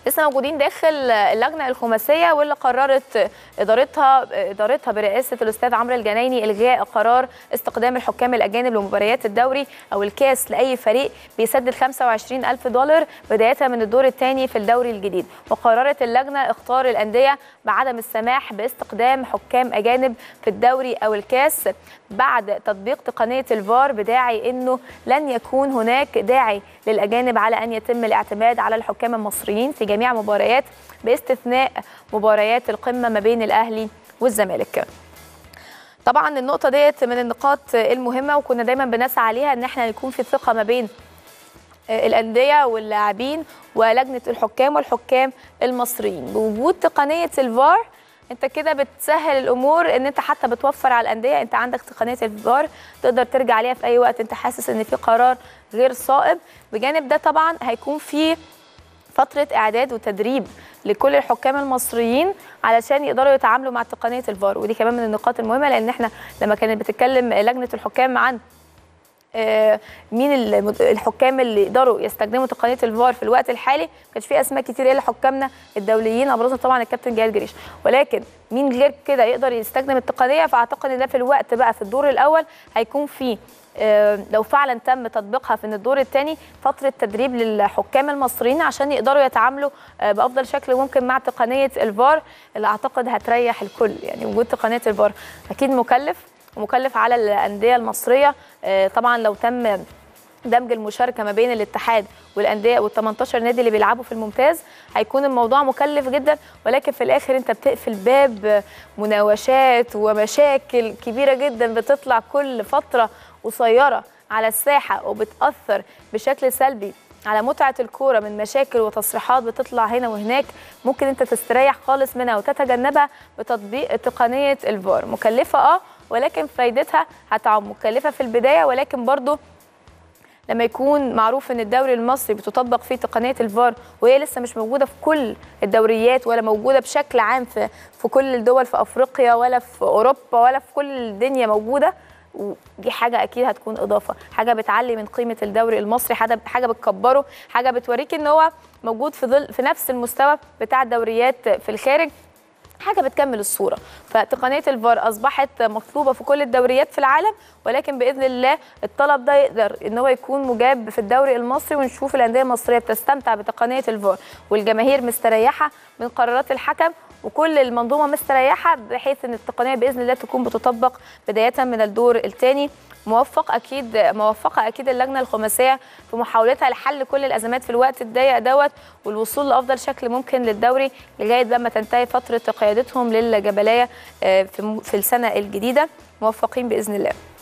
لسه موجودين داخل اللجنه الخماسيه واللي قررت ادارتها ادارتها برئاسه الاستاذ عمرو الجنايني الغاء قرار استقدام الحكام الاجانب لمباريات الدوري او الكاس لاي فريق بيسدد 25 الف دولار بدايه من الدور الثاني في الدوري الجديد وقررت اللجنه اختار الانديه بعدم السماح باستقدام حكام اجانب في الدوري او الكاس بعد تطبيق تقنيه الفار بداعي انه لن يكون هناك داعي للاجانب على ان يتم الاعتماد على الحكام المصريين في جميع مباريات باستثناء مباريات القمه ما بين الاهلي والزمالك. طبعا النقطه ديت من النقاط المهمه وكنا دايما بنسعى عليها ان احنا يكون في ثقه ما بين الانديه واللاعبين ولجنه الحكام والحكام المصريين بوجود تقنيه الفار انت كده بتسهل الامور ان انت حتى بتوفر على الانديه انت عندك تقنيه الفار تقدر ترجع عليها في اي وقت انت حاسس ان في قرار غير صائب بجانب ده طبعا هيكون في فتره اعداد وتدريب لكل الحكام المصريين علشان يقدروا يتعاملوا مع تقنيه الفار ودي كمان من النقاط المهمه لان احنا لما كانت بتتكلم لجنه الحكام عن مين الحكام اللي يقدروا يستخدموا تقنيه الفار في الوقت الحالي ما كانش في اسماء كتير الا حكامنا الدوليين ابرزهم طبعا الكابتن جهاد جريش ولكن مين غير كده يقدر يستخدم التقنيه فاعتقد ان ده في الوقت بقى في الدور الاول هيكون في لو فعلا تم تطبيقها في الدور الثاني فتره تدريب للحكام المصريين عشان يقدروا يتعاملوا بافضل شكل ممكن مع تقنيه الفار اللي اعتقد هتريح الكل يعني وجود تقنيه الفار اكيد مكلف ومكلف على الانديه المصريه طبعا لو تم دمج المشاركه ما بين الاتحاد والانديه وال 18 نادي اللي بيلعبوا في الممتاز هيكون الموضوع مكلف جدا ولكن في الاخر انت بتقفل باب مناوشات ومشاكل كبيره جدا بتطلع كل فتره قصيره على الساحه وبتاثر بشكل سلبي على متعه الكوره من مشاكل وتصريحات بتطلع هنا وهناك ممكن انت تستريح خالص منها وتتجنبها بتطبيق تقنيه الفار مكلفه اه ولكن فايدتها هتعم مكلفه في البدايه ولكن برضو لما يكون معروف ان الدوري المصري بتطبق فيه تقنيه الفار وهي لسه مش موجوده في كل الدوريات ولا موجوده بشكل عام في في كل الدول في افريقيا ولا في اوروبا ولا في كل الدنيا موجوده ودي حاجه اكيد هتكون اضافه حاجه بتعلي من قيمه الدوري المصري حاجه حاجه بتكبره حاجه بتوريك ان هو موجود في ظل في نفس المستوى بتاع الدوريات في الخارج حاجه بتكمل الصوره فتقنيه الفار اصبحت مطلوبه في كل الدوريات في العالم ولكن باذن الله الطلب ده يقدر ان هو يكون مجاب في الدوري المصري ونشوف الانديه المصريه بتستمتع بتقنيه الفار والجماهير مستريحه من قرارات الحكم وكل المنظومه مستريحه بحيث ان التقنيه باذن الله تكون بتطبق بدايه من الدور الثاني موفق اكيد موفقه اكيد اللجنه الخماسيه في محاولتها لحل كل الازمات في الوقت الضيق دوت والوصول لافضل شكل ممكن للدوري لغايه لما تنتهي فتره قيادتهم للجبليه في السنه الجديده موفقين باذن الله